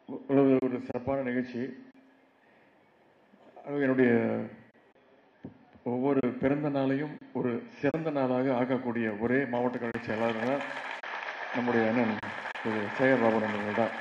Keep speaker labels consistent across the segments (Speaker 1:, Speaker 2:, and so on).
Speaker 1: ஒரு ஒரு சிறப்பான நிகழ்ச்சி அது என்னுடைய ஒவ்வொரு பிறந்த நாளையும் ஒரு சிறந்த நாளாக ஆக்கக்கூடிய ஒரே மாவட்ட கழக செயலாளர் நம்முடைய அண்ணன் திரு சேகர்பாபு அவர்கள் தான்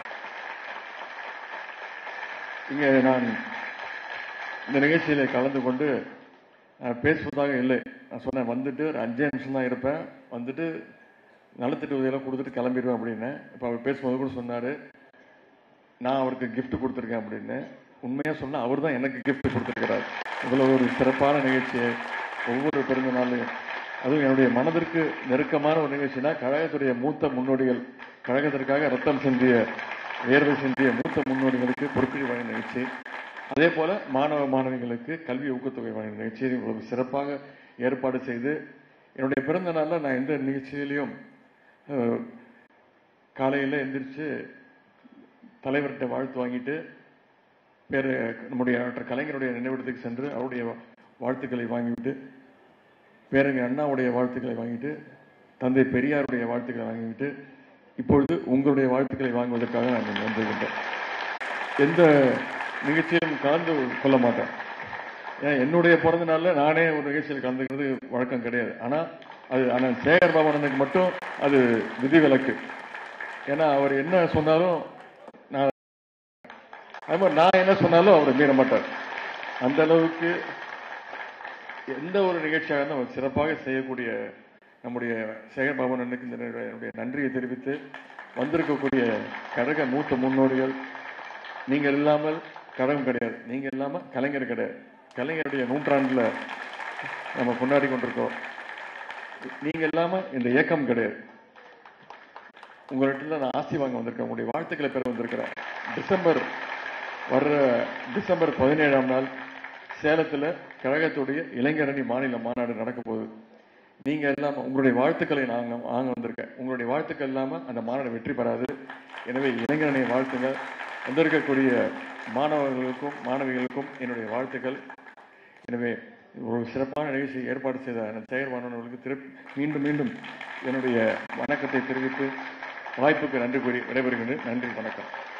Speaker 1: இங்கே நான் இந்த நிகழ்ச்சியில கலந்து கொண்டு நான் பேசுவதாக இல்லை நான் சொன்னேன் வந்துட்டு ஒரு அஞ்சே நிமிஷம் தான் இருப்பேன் வந்துட்டு நலத்திட்ட உதவியெல்லாம் கொடுத்துட்டு கிளம்பிடுவேன் அப்படின்னு இப்போ அவர் பேசும்போது கூட சொன்னார் நான் அவருக்கு gift கொடுத்துருக்கேன் அப்படின்னு உண்மையாக சொன்னால் அவர் தான் எனக்கு gift கொடுத்துருக்கிறார் இவ்வளோ ஒரு சிறப்பான நிகழ்ச்சியை ஒவ்வொரு பிறந்த நாளையும் அதுவும் என்னுடைய மனதிற்கு நெருக்கமான ஒரு நிகழ்ச்சினா கழகத்துடைய மூத்த முன்னோடிகள் கழகத்திற்காக ரத்தம் சிந்திய வேர்வை சிந்திய மூத்த முன்னோடிகளுக்கு பொறுப்பில் வழங்கிய நிகழ்ச்சி அதே போல மாணவ மாணவிகளுக்கு கல்வி ஊக்கத்தொகை வழங்கிய நிகழ்ச்சியை இவ்வளவு சிறப்பாக ஏற்பாடு செய்து என்னுடைய பிறந்த நாளில் நான் எந்த நிகழ்ச்சியிலையும் அஹ், காலையில் எந்திரிச்சு தலைவர்கிட்ட வாழ்த்து வாங்கிட்டு பேர் நம்முடைய டாக்டர் கலைஞருடைய நினைவிடத்துக்கு சென்று அவருடைய வாழ்த்துக்களை வாங்கிவிட்டு பேரங்க அண்ணாவுடைய வாழ்த்துக்களை வாங்கிட்டு தந்தை பெரியாருடைய வாழ்த்துக்களை வாங்கிவிட்டு இப்பொழுது உங்களுடைய வாழ்த்துக்களை வாங்குவதற்காக நான் இங்கு வந்திருக்கின்றேன் எந்த நிகழ்ச்சியிலும் கலந்து கொள்ள மாட்டேன் ஏன் என்னுடைய பிறந்த நாள்ல நானே ஒரு நிகழ்ச்சியில் கலந்துக்கிறது வழக்கம் கிடையாது ஆனா அது ஆனால் சேகர் பாபனனுக்கு மட்டும் அது விதிவிலக்கு ஏன்னா அவர் என்ன சொன்னாலும் நான் அது மாதிரி நான் என்ன சொன்னாலும் அவர் மீற மாட்டார் அந்த அளவுக்கு எந்த ஒரு நிகழ்ச்சியாக இருந்தாலும் அவர் சிறப்பாக செய்யக்கூடிய நம்முடைய சேகர் பாபு அண்ணனுக்கு இந்த நேர- என்னுடைய நன்றியை தெரிவித்து வந்திருக்கக்கூடிய கழக மூத்த முன்னோடிகள் நீங்கள் இல்லாமல் கழகம் கிடையாது நீங்க இல்லாம கலைஞர் கிடையாது கலைஞருடைய நூற்றாண்டுல நம்ம கொண்டாடி கொண்டிருக்கோம் நீங்க இல்லாம இந்த இயக்கம் கிடையாது உங்கள்கிட்ட நான் ஆசி வாங்க வந்திருக்கேன் உங்களுடைய வாழ்த்துக்களை பெற வந்திருக்கிறேன் டிசம்பர் வர்ற டிசம்பர் பதினேழாம் நாள் சேலத்துல கழகத்துடைய இளைஞரணி மாநில மாநாடு நடக்க போகுது நீங்க இல்லாம உங்களுடைய வாழ்த்துக்களை நாங்க வாங்க வந்திருக்கேன் உங்களுடைய வாழ்த்துக்கள் இல்லாம அந்த மாநாடு வெற்றி பெறாது எனவே இளைஞரணியை வாழ்த்துங்க வந்திருக்கக்கூடிய மாணவர்களுக்கும் மாணவிகளுக்கும் என்னுடைய வாழ்த்துக்கள் எனவே ஒரு சிறப்பான நிகழ்ச்சியை ஏற்பாடு செய்த அண்ணன் சேகர் மாணவர்களுக்கு திரு மீண்டும் மீண்டும் என்னுடைய வணக்கத்தை தெரிவித்து வாய்ப்புக்கு நன்றி கூறி விடைபெறுகின்றேன் நன்றி வணக்கம்